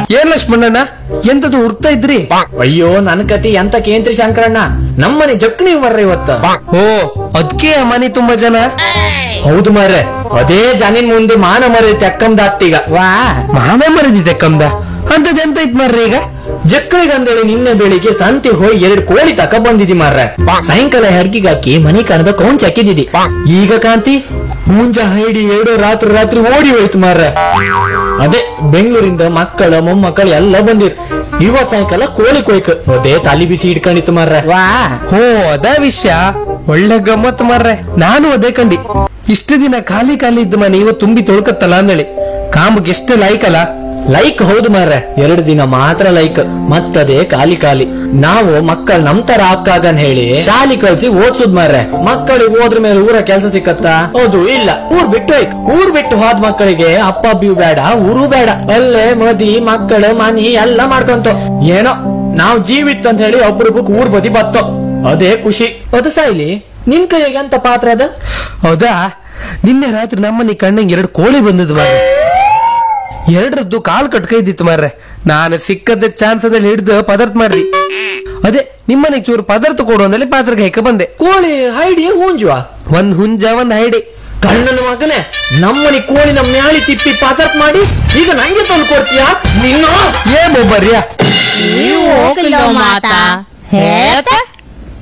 ಏನ್ ಲಕ್ಷ್ಮಣ್ಣಣ್ಣ ಎಂತದು ಹುಡ್ತಾ ಇದ್ರಿ ಅಯ್ಯೋ ನನ್ ಕತಿ ಎಂತ ಕೇಂದ್ರಿ ಶಂಕರಣ್ಣ ನಮ್ಮನೆ ಜಕ್ನಿ ಬರ್ರ ಇವತ್ತ ಓ ಅದ್ಕೆ ಆ ಮನೆ ತುಂಬಾ ಜನ ಹೌದು ಮಾರ್ರೆ ಅದೇ ಜನಿನ್ ಮುಂದೆ ಮಾನ ಮರಿ ತೆಕ್ಕಂದಾತ್ತೀಗ ವಾ ಮಾನ ಮರದಿದೆ ಕಮ್ದ ಅಂತದ್ ಎಂತ ಇತ್ ಮಾರ್ರಿ ಈಗ ಜಕ್ಕಳಿಗಂದೇಳಿ ನಿನ್ನೆ ಬೆಳಿಗ್ಗೆ ಸಂತೆ ಹೋಗಿ ಎರಡು ಕೋಳಿ ತಕ ಬಂದಿದಿ ಮಾರ್ರೆ ಸಾಯಂಕಾಲ ಹೆರ್ಗಿಗಾಕಿ ಮನಿ ಕಣದ ಕೌಂಚ್ ಹಾಕಿದಿದಿ ಈಗ ಕಾಂತಿ ಮುಂಜ ಹೈಡಿ ಎರಡು ರಾತ್ರಿ ರಾತ್ರಿ ಓಡಿ ಹೋಯ್ತು ಮಾರ್ರೆ ಅದೇ ಬೆಂಗಳೂರಿಂದ ಮಕ್ಕಳ ಮೊಮ್ಮಕ್ಕಳು ಎಲ್ಲ ಬಂದಿರ್ ಇವತ್ ಸಾಯಂಕಾಲ ಕೋಳಿ ಕೊಯ್ಕ ಅದೇ ತಲಿ ಬಿಸಿ ಇಟ್ಕೊಂಡಿತ್ತು ಮಾರ್ರೆ ವಾ ಹೋ ಅದ ವಿಷಯ ಒಳ್ಳೆ ಗಮ್ಮತ್ ಮಾರ್ರೆ ನಾನು ಅದೇ ಕಂಡಿ ಇಷ್ಟು ದಿನ ಖಾಲಿ ಖಾಲಿ ಇದ್ದ ಮನೆ ಇವತ್ತು ತುಂಬಿ ತೊಳ್ಕತ್ತಲ್ಲ ಅಂದೇಳಿ ಕಾಂಬಕ್ಕೆ ಎಷ್ಟು ಲಾಯ್ಕಲ್ಲ ಲೈಕ್ ಹೌದು ಮಾರ್ರೆ ಎರಡು ದಿನ ಮಾತ್ರ ಲೈಕ್ ಮತ್ತದೇ ಖಾಲಿ ಖಾಲಿ ನಾವು ಮಕ್ಕಳು ನಮ್ ತರ ಹಾಕಾಗನ್ ಹೇಳಿ ಶಾಲಿ ಕಲ್ಸಿ ಓದ್ಸುದ್ ಮಾರ್ರೆ ಮಕ್ಕಳಿಗೆ ಹೋದ್ರ ಮೇಲೆ ಊರ ಕೆಲಸ ಸಿಕ್ಕತ್ತಾ ಹೌದು ಇಲ್ಲ ಊರ್ ಬಿಟ್ಟು ಹೋಯ್ಕ್ ಊರ್ ಬಿಟ್ಟು ಹೋದ್ ಮಕ್ಕಳಿಗೆ ಅಪ್ಪ ಅಬ್ಬಿಯು ಬೇಡ ಊರು ಬೇಡ ಅಲ್ಲೇ ಮದಿ ಮಕ್ಕಳು ಮನಿ ಎಲ್ಲ ಮಾಡ್ಕೊಂತ ಏನೋ ನಾವ್ ಜೀವಿತ್ ಅಂತ ಹೇಳಿ ಒಬ್ರೊಬ್ಬಕ್ ಊರ್ ಬದಿ ಬತ್ತೋ ಅದೇ ಖುಷಿ ಅದು ಸಾಯ್ಲಿ ನಿನ್ ಕೈಗೆ ಎಂತ ಪಾತ್ರ ಅದ ಹೌದಾ ನಿನ್ನೆ ರಾತ್ರಿ ನಮ್ಮನೆ ಕಣ್ಣಂಗೆ ಎರಡು ಕೋಳಿ ಬಂದದ್ದು ಮಾರ್ರೆ ಎರಡರದ್ದು ಕಾಲ್ ಕಟ್ಕೈದಿತ್ತು ಮಾರ್ರೆ ನಾನು ಸಿಕ್ಕದ ಚಾನ್ಸ್ ಅದಲ್ಲಿ ಹಿಡಿದು ಪದಾರ್ಥ ಮಾಡ್ದಿ ಅದೇ ನಿಮ್ಮನೆಗೆ ಚೂರು ಪದಾರ್ಥ ಕೊಡು ಅಂದಲ್ಲಿ ಪಾತ್ರಕ್ಕೆ ಹೆಕ್ಕ ಬಂದೆ ಕೋಳಿ ಹೈಡಿ ಹೂಂಜುವ ಒಂದ್ ಹುಂಜ ಒಂದ್ ಹೈಡಿ ಕಣ್ಣನ ಮಗನೇ ನಮ್ಮನಿ ಕೋಳಿ ನಮ್ಮ ಮ್ಯಾಳಿ ತಿಪ್ಪಿ ಪಾತರ್ಪ್ ಮಾಡಿ ಈಗ ನಂಗೆ ತಂದು ಕೊಡ್ತೀಯಾ ನಿನ್ನ ಏ ಮೊಬ್ಬರ್ಯಾ ನೀವು ಹೋಗಿಲ್ಲ ಮಾತಾ ಹೇಳ್ತಾ